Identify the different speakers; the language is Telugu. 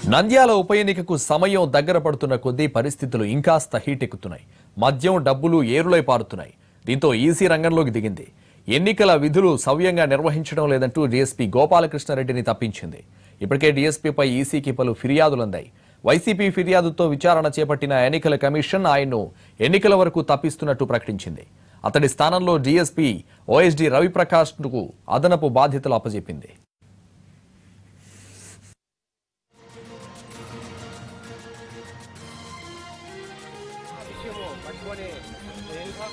Speaker 1: నంద్యాల ఉప ఎన్నికకు సమయం దగ్గర పడుతున్న కొద్దీ పరిస్థితులు ఇంకాస్త హీట్ ఎక్కుతున్నాయి మద్యం డబ్బులు ఏరులై పారుతున్నాయి దీంతో ఈసీ రంగంలోకి దిగింది ఎన్నికల విధులు సవ్యంగా నిర్వహించడం లేదంటూ డీఎస్పీ గోపాలకృష్ణారెడ్డిని తప్పించింది ఇప్పటికే డీఎస్పీపై ఈసీకి పలు ఫిర్యాదులందాయి వైసీపీ ఫిర్యాదుతో విచారణ చేపట్టిన ఎన్నికల కమిషన్ ఆయన్ను ఎన్నికల వరకు తప్పిస్తున్నట్టు ప్రకటించింది అతడి స్థానంలో డీఎస్పీ ఓఎస్డీ రవిప్రకాష్కు అదనపు బాధ్యతలు అప్పజెప్పింది
Speaker 2: విషయము పట్టుకొని తెలుసా